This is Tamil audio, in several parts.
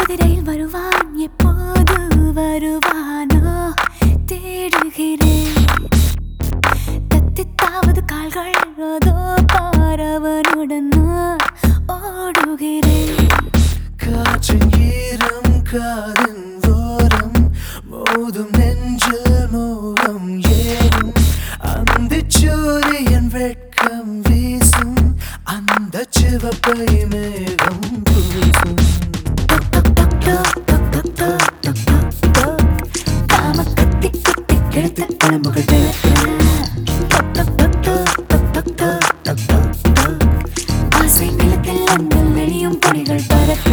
குதிரையில் வருவான் எப்போது வருவானோ தேடுகிறேன் தத்தித்தாவது கால்கள் அதோ பாரவனுடன் நான் ஓடுகிறேன் காற்றின் ஈரம் காதின் ஓரம் மோதும் நெஞ்சில் மோகம் ஏறும் அந்த சூரியன் வெட்கம் வீசும் அந்த சிவப்பை மேகம் பூசும் டொக் டொக் டொக் டொக் டொக் டொக் டொக் டொக் டொக். காம கத்தி குத்தி கிழித்து எலும்புகள் பிளக்க. டொக் டொக் டொக் டொக் டொக் டொக் டொக் டொக் டொக் டொக். ஆசை நிலத்தில் அன்பில் நெளியும் பொடிகள் பறக்க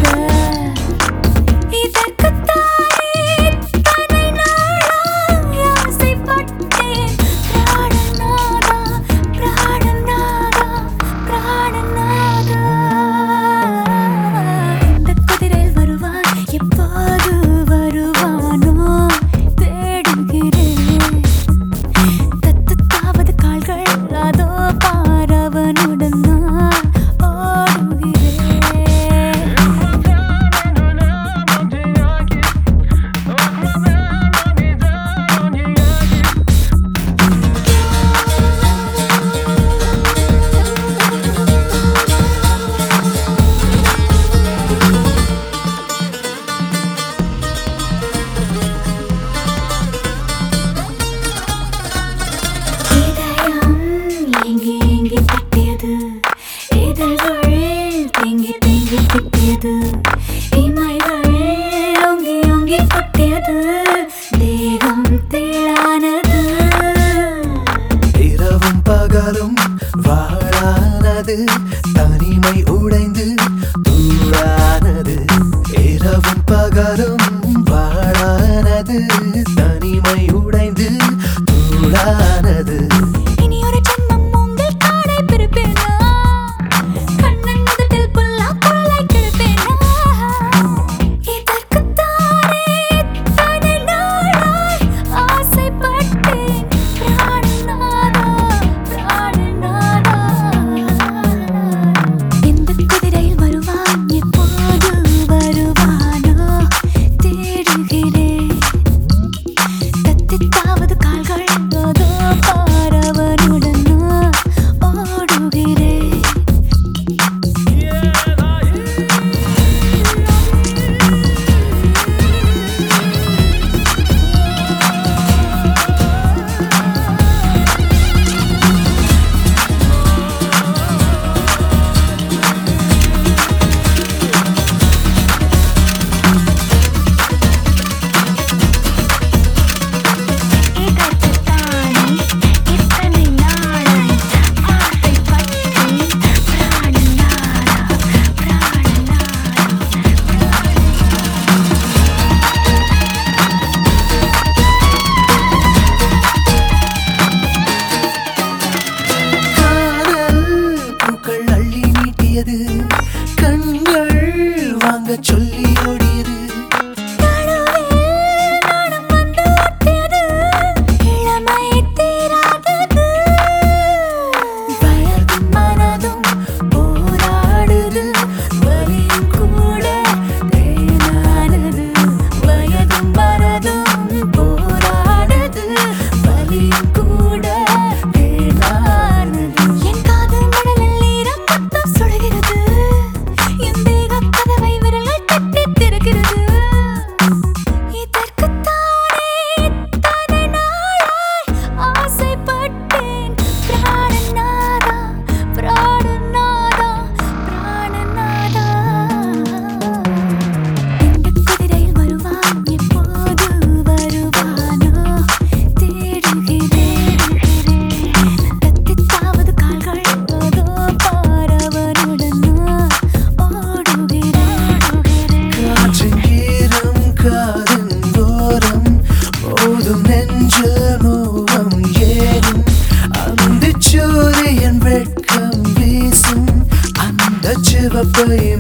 இதற்குத்தானே இத்தனை நாளாய் ஆசைப்பட்டேன். பிராணநாதா, பிராணநாதா, பிராணநாதா. இந்தக் குதிரையில் வருவான், எப்போது வருவானோ தேடுகிறேன். தத்தத்தாவது கால்கள் அதோ பாரவனுடன் நான் ஓடுகிறேன் இதயம் ஏங்கி ஏங்கி தட்டியது இதழ்கள் தேங்கி தேங்கி திட்டியது இமைகள் ஓங்கி ஓங்கி கொட்டியது தேகம் தேளானது இரவும் பகலும் வாழானது தனிமை உடைந்து தூளானது இரவும் பகலும் வாழானது தனிமை உடைந்து தூளானது இனி ஒரு ஜென்மம் உங்கள் காடை பிறப்பேனா கண்ணன் முதட்டில் புல்லா குரலை கிழப்பேனா இதற்குத்தானே இத்தனை நாளாய் ஆசைப்பட்டேன் பிராணநாதா பிராணநாதா இந்த குதிரையில் வருவான் எப்போது வருவானோ தேடுகிறேன் தத்தித்தாவது கால்கள் அதோ பாரவனுடன் நான் ஓடுகிறேன் இதற்குத்தானே இத்தனை நாளாய் ஆசைப்பட்டேன் பிராணநாதா பிராணநாதா காதல் பூக்கள் அள்ளி நீட்டியது கண்கள் வாங்க சொல்லி ஓடியது நடுவில் நாணம் வந்து ஒட்டியது, இளமை தீராதது. வயதும் மனதும் போராடுது, வலியும் கூட தேனானது. வயதும் மனதும் போராடுது, வலியும் கூட தேனானது. என் காதல் மணலில் ஈரம் மொத்தம் சுடுகிறது. என் தேகக் கதவை விரல்கள் தட்டித் திறக்கிறது. இதற்குத்தானே இத்தனை நாளாய் ஆசைப்பட்டேன். பிராணநாதா, பிராணநாதா, பிராணநாதா. இந்தக் குதிரையில் வருவான், எப்போது வருவானோ தேடுகிறேன். தத்தித்தாவது கால்கள் அதோ பாரவனுடன் நான் ஓடுகிறேன் காற்றின் ஈரம் காதின் ஓரம் மோதும் நெஞ்சில் மோகம் ஏறும் அந்த சூரியன் வெட்கம் வீசும் அந்த சிவப்பை